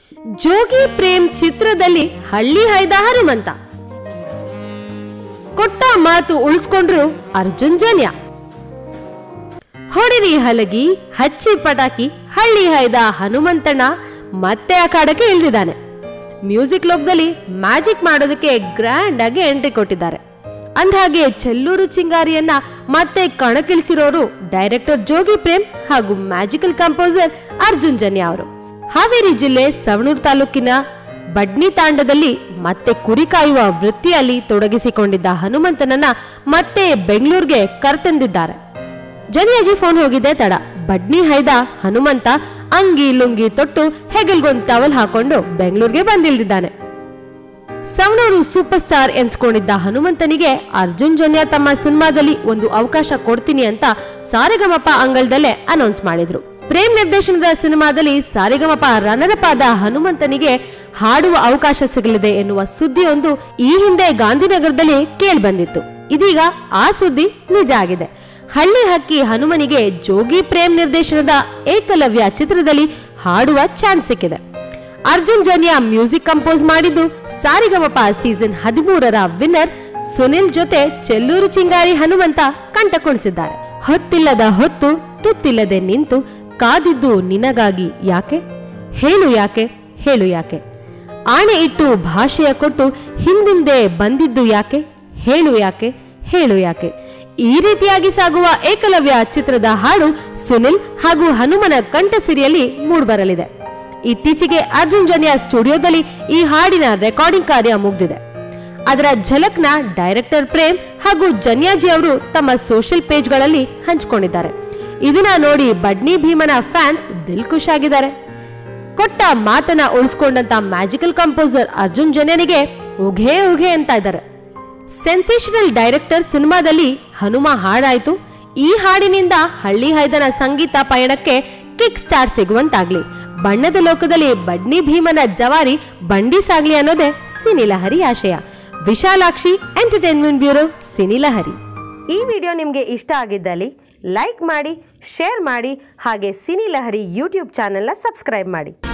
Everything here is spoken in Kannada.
ಜೋಗಿ ಪ್ರೇಮ್ ಚಿತ್ರದಲ್ಲಿ ಹಳ್ಳಿ ಹೈದ ಹನುಮಂತ ಕೊಟ್ಟ ಮಾತು ಉಳಿಸ್ಕೊಂಡ್ರು ಅರ್ಜುನ್ ಜನ್ಯ ಹೊಡಿರಿ ಹಲಗಿ ಹಚ್ಚಿ ಪಟಾಕಿ ಹಳ್ಳಿ ಹೈದ ಹನುಮಂತಣ್ಣ ಮತ್ತೆ ಅಖಾಡಕ್ಕೆ ಇಳಿದಿದ್ದಾನೆ ಮ್ಯೂಸಿಕ್ ಲೋಕದಲ್ಲಿ ಮ್ಯಾಜಿಕ್ ಮಾಡೋದಕ್ಕೆ ಗ್ರ್ಯಾಂಡ್ ಆಗಿ ಎಂಟ್ರಿ ಕೊಟ್ಟಿದ್ದಾರೆ ಅಂದ್ಹಾಗೆ ಚೆಲ್ಲೂರು ಚಿಂಗಾರಿಯನ್ನ ಮತ್ತೆ ಕಣಕ್ಕಿಳಿಸಿರೋರು ಡೈರೆಕ್ಟರ್ ಜೋಗಿ ಪ್ರೇಮ್ ಹಾಗೂ ಮ್ಯಾಜಿಕಲ್ ಕಂಪೋಸರ್ ಅರ್ಜುನ್ ಜನ್ಯ ಅವರು ಹಾವೇರಿ ಜಿಲ್ಲೆ ಸವಣೂರು ತಾಲೂಕಿನ ಬಡ್ನಿ ತಾಂಡದಲ್ಲಿ ಮತ್ತೆ ಕುರಿ ಕಾಯುವ ವೃತ್ತಿಯಲ್ಲಿ ತೊಡಗಿಸಿಕೊಂಡಿದ್ದ ಹನುಮಂತನನ್ನ ಮತ್ತೆ ಬೆಂಗಳೂರಿಗೆ ಕರೆತಂದಿದ್ದಾರೆ ಜನಿಯಾಜಿ ಫೋನ್ ಹೋಗಿದೆ ತಡ ಬಡ್ನಿ ಹೈದ ಹನುಮಂತ ಅಂಗಿ ಲುಂಗಿ ತೊಟ್ಟು ಹೆಗಲ್ಗೊಂದ್ ಟವಲ್ ಹಾಕೊಂಡು ಬೆಂಗಳೂರಿಗೆ ಬಂದಿಳಿದಿದ್ದಾನೆ ಸವಣೂರು ಸೂಪರ್ ಸ್ಟಾರ್ ಎನ್ಸ್ಕೊಂಡಿದ್ದ ಹನುಮಂತನಿಗೆ ಅರ್ಜುನ್ ಜನ್ಯ ತಮ್ಮ ಸಿನಿಮಾದಲ್ಲಿ ಒಂದು ಅವಕಾಶ ಕೊಡ್ತೀನಿ ಅಂತ ಸಾರೆಗಮಪ ಅಂಗಳದಲ್ಲೇ ಅನೌನ್ಸ್ ಮಾಡಿದ್ರು ಪ್ರೇಮ್ ನಿರ್ದೇಶನದ ಸಿನಿಮಾದಲ್ಲಿ ಸಾರೆಗಮಪ ರನ್ನರಪ್ ಆದ ಹನುಮಂತನಿಗೆ ಹಾಡುವ ಅವಕಾಶ ಸಿಗಲಿದೆ ಎನ್ನುವ ಸುದ್ದಿಯೊಂದು ಈ ಹಿಂದೆ ಗಾಂಧಿನಗರದಲ್ಲಿ ಕೇಳ್ಬಂದಿತ್ತು ಇದೀಗ ಆ ಸುದ್ದಿ ನಿಜ ಆಗಿದೆ ಹಳ್ಳಿ ಹಕ್ಕಿ ಹನುಮನಿಗೆ ಜೋಗಿ ಪ್ರೇಮ್ ನಿರ್ದೇಶನದ ಏಕಲವ್ಯ ಚಿತ್ರದಲ್ಲಿ ಹಾಡುವ ಚಾನ್ಸ್ ಸಿಕ್ಕಿದೆ ಅರ್ಜುನ್ ಜನ್ಯ ಮ್ಯೂಸಿಕ್ ಕಂಪೋಸ್ ಮಾಡಿದ್ದು ಸಾರಿಗಮಪ ಸೀಸನ್ ಹದಿಮೂರರ ವಿನ್ನರ್ ಸುನಿಲ್ ಜೊತೆ ಚೆಲ್ಲೂರು ಚಿಂಗಾರಿ ಹನುಮಂತ ಕಂಠ ಕೊಡಿಸಿದ್ದಾರೆ ಹೊತ್ತಿಲ್ಲದ ಹೊತ್ತು ತುತ್ತಿಲ್ಲದೆ ನಿಂತು ಕಾದಿದ್ದು ನಿನಗಾಗಿ ಯಾಕೆ ಹೇಳು ಯಾಕೆ ಹೇಳು ಯಾಕೆ ಆಣೆ ಇಟ್ಟು ಭಾಷೆಯ ಕೊಟ್ಟು ಹಿಂದಿಂದೆ ಬಂದಿದ್ದು ಯಾಕೆ ಹೇಳು ಯಾಕೆ ಹೇಳು ಯಾಕೆ ಈ ರೀತಿಯಾಗಿ ಸಾಗುವ ಏಕಲವ್ಯ ಚಿತ್ರದ ಹಾಡು ಸುನಿಲ್ ಹಾಗೂ ಹನುಮನ ಕಂಠಸಿರಿಯಲ್ಲಿ ಮೂಡ್ಬರಲಿದೆ ಇತ್ತೀಚೆಗೆ ಅರ್ಜುನ್ ಜನ್ಯ ಸ್ಟುಡಿಯೋದಲ್ಲಿ ಈ ಹಾಡಿನ ರೆಕಾರ್ಡಿಂಗ್ ಕಾರ್ಯ ಮುಗ್ದಿದೆ ಅದರ ಝಲಕ್ನ ಡೈರೆಕ್ಟರ್ ಪ್ರೇಮ್ ಹಾಗೂ ಜನ್ಯಾಜಿ ಅವರು ತಮ್ಮ ಸೋಷಿಯಲ್ ಪೇಜ್ಗಳಲ್ಲಿ ಹಂಚಿಕೊಂಡಿದ್ದಾರೆ ಇದನ್ನ ನೋಡಿ ಬಡ್ನಿ ಭೀಮನ ಫ್ಯಾನ್ಸ್ ದಿಲ್ ಖುಷ್ ಆಗಿದ್ದಾರೆ ಕೊಟ್ಟ ಮಾತನ್ನ ಉಳಿಸ್ಕೊಂಡಂತ ಮ್ಯಾಜಿಕಲ್ ಕಂಪೋಸರ್ ಅರ್ಜುನ್ ಜನ್ಯನಿಗೆ ಉಘೆ ಉಘೆ ಅಂತ ಇದ್ದಾರೆ ಸೆನ್ಸೇಷನಲ್ ಡೈರೆಕ್ಟರ್ ಸಿನಿಮಾದಲ್ಲಿ ಹನುಮ ಹಾಡಾಯ್ತು ಈ ಹಾಡಿನಿಂದ ಹಳ್ಳಿ ಹೈದನ ಸಂಗೀತ ಪಯಣಕ್ಕೆ ಕಿಕ್ ಸ್ಟಾರ್ ಸಿಗುವಂತಾಗ್ಲಿ ಬಣ್ಣದ ಲೋಕದಲ್ಲಿ ಬಡ್ನಿ ಭೀಮನ ಜವಾರಿ ಬಂಡಿ ಸಾಗ್ಲಿ ಅನ್ನೋದೇ ಸಿನಿಲಹರಿ ಆಶಯ ವಿಶಾಲಾಕ್ಷಿ ಎಂಟರ್ಟೈನ್ಮೆಂಟ್ ಬ್ಯೂರೋ ಸಿನಿಲಹರಿ ಈ ವಿಡಿಯೋ ನಿಮಗೆ ಇಷ್ಟ ಆಗಿದ್ದಲ್ಲಿ ಲೈಕ್ ಮಾಡಿ ಶೇರ್ ಮಾಡಿ ಹಾಗೆ ಸಿನಿಲಹರಿ ಯೂಟ್ಯೂಬ್ ಚಾನೆಲ್ನ ಸಬ್ಸ್ಕ್ರೈಬ್ ಮಾಡಿ